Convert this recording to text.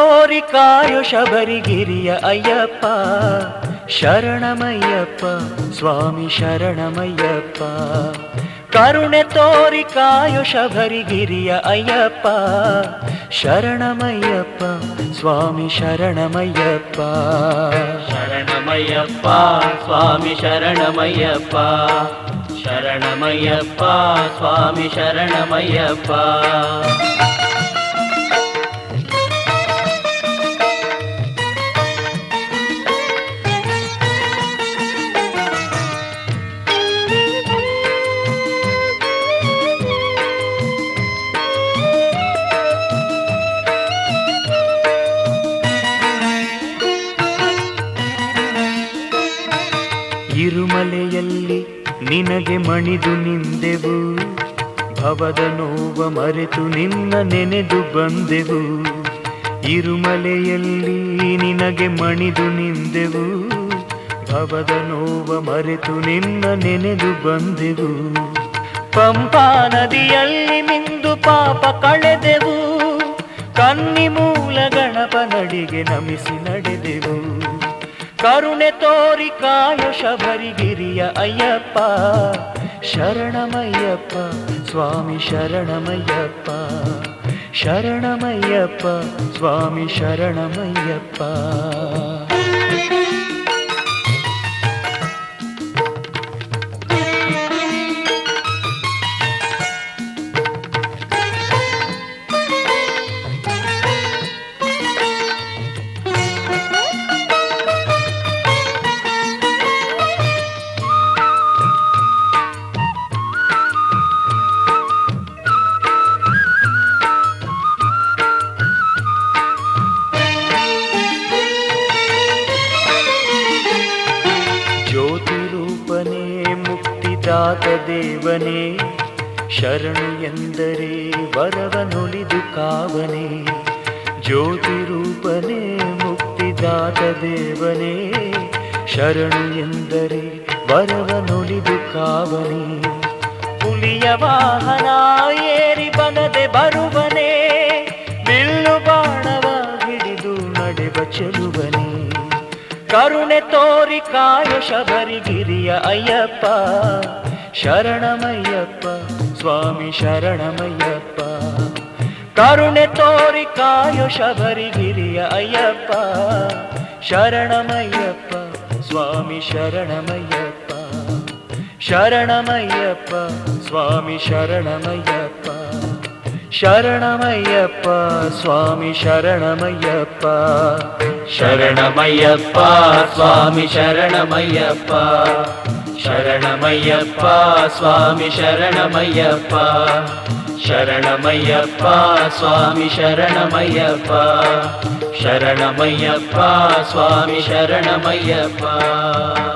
ತೋರಿ ಕಾಯೋ ಶಬರಿಗಿರಿಯ ಅಯ್ಯಪ್ಪ ಶರಣಮಯ್ಯಪ್ಪ ಸ್ವಾಮಿ ಶರಣಮಯ್ಯಪ್ಪ ಕರುಣೆ ತೋರಿ ಕಾಯೋ ಶಬರಿಗಿರಿಯ ಅಯ್ಯಪ್ಪ ಶರಣಮಯ್ಯಪ್ಪ ಸ್ವಾಮಿ ಶರಣಮಯ್ಯಪ್ಪ ಶರಣಮಯ್ಯಪ್ಪ ಸ್ವಾಮಿ ಶರಣಮಯ್ಯಪ್ಪ ಶರಣಮಯ್ಯಪ್ಪ ಸ್ವಾಮಿ ಶರಣಮಯ್ಯಪ್ಪ ಇರುಮಲೆಯಲ್ಲಿ ನಿನಗೆ ಮಣಿದು ನಿಂದೆವು ಭವದ ನೋವ ಮರೆತು ನಿನ್ನ ನೆನೆದು ಬಂದೆವು ಇರುಮಲೆಯಲ್ಲಿ ನಿನಗೆ ಮಣಿದು ನಿಂದೆವು ಭವದ ನೋವ ಮರೆತು ನಿನ್ನ ನೆನೆದು ಬಂದೆವು ಪಂಪಾ ನದಿಯಲ್ಲಿ ಮಿಂದು ಪಾಪ ಕಳೆದೆವು ಕನ್ನಿ ಮೂಲ ಗಣಪನಡಿಗೆ ನಮಿಸಿ ನಡೆದೆವು ಕರುಣೆ ತೋರಿ ಕಾಯ ಶಬರಿಗಿರಿಯ ಅಯ್ಯಪ್ಪ ಶರಣಮಯ್ಯಪ್ಪ ಸ್ವಾಮಿ ಶರಣಮಯ್ಯಪ್ಪ ಶರಣಮಯ್ಯಪ್ಪ ಸ್ವಾಮಿ ಶರಣಮಯ್ಯಪ್ಪ ಜ್ಯೋತಿ ರೂಪನೇ ಮುಕ್ತಿದಾತ ದೇವನೇ ಶರಣು ಎಂದರೆ ವರವನುಳಿದು ಕಾವನೆ ಜ್ಯೋತಿ ರೂಪನೇ ಮುಕ್ತಿದಾತ ದೇವನೇ ಶರಣು ಎಂದರೆ ವರವನುಳಿದು ಕಾವನೆ ಹುಲಿಯ ವಾಹನ ಏರಿ ಬನದೆ ಬರುವನೇ ಬಿಲ್ಲು ಬಾಣವ ಹಿಡಿದು ನಡೆವ ಚೆಲುವನೇ ಕರುಣೆ ತೋರಿ ಕಾಯ ಶಬರಿಗಿರಿಯ ಅಯ್ಯಪ್ಪ ಶರಣಮಯ್ಯಪ್ಪ ಸ್ವಾಮಿ ಶರಣಮಯ್ಯಪ್ಪ ಕರುಣೆ ತೋರಿ ಕಾಯ ಶಬರಿಗಿರಿಯ ಅಯ್ಯಪ್ಪ ಶರಣಮಯ್ಯಪ್ಪ ಸ್ವಾಮಿ ಶರಣಮಯ್ಯಪ್ಪ ಶರಣಮಯ್ಯಪ್ಪ ಸ್ವಾಮಿ ಶರಣಮಯ್ಯಪ್ಪ ಶರಣಮಯ್ಯಪ್ಪ ಸ್ವಾಮಿ ಶರಣಮಯ್ಯಪ್ಪ ಶರಣಮಯ್ಯಪ್ಪ ಸ್ವಾಮಿ ಶರಣಮಯ್ಯಪ್ಪ ಶರಣಮಯ್ಯಪ್ಪ ಸ್ವಾಮಿ ಶರಣಮಯ್ಯಪ್ಪ ಶರಣಮಯ್ಯಪ್ಪ ಸ್ವಾಮಿ ಶರಣಮಯ್ಯಪ್ಪ ಶರಣಮಯ್ಯಪ್ಪ ಸ್ವಾಮಿ ಶರಣಮಯ್ಯಪ್ಪ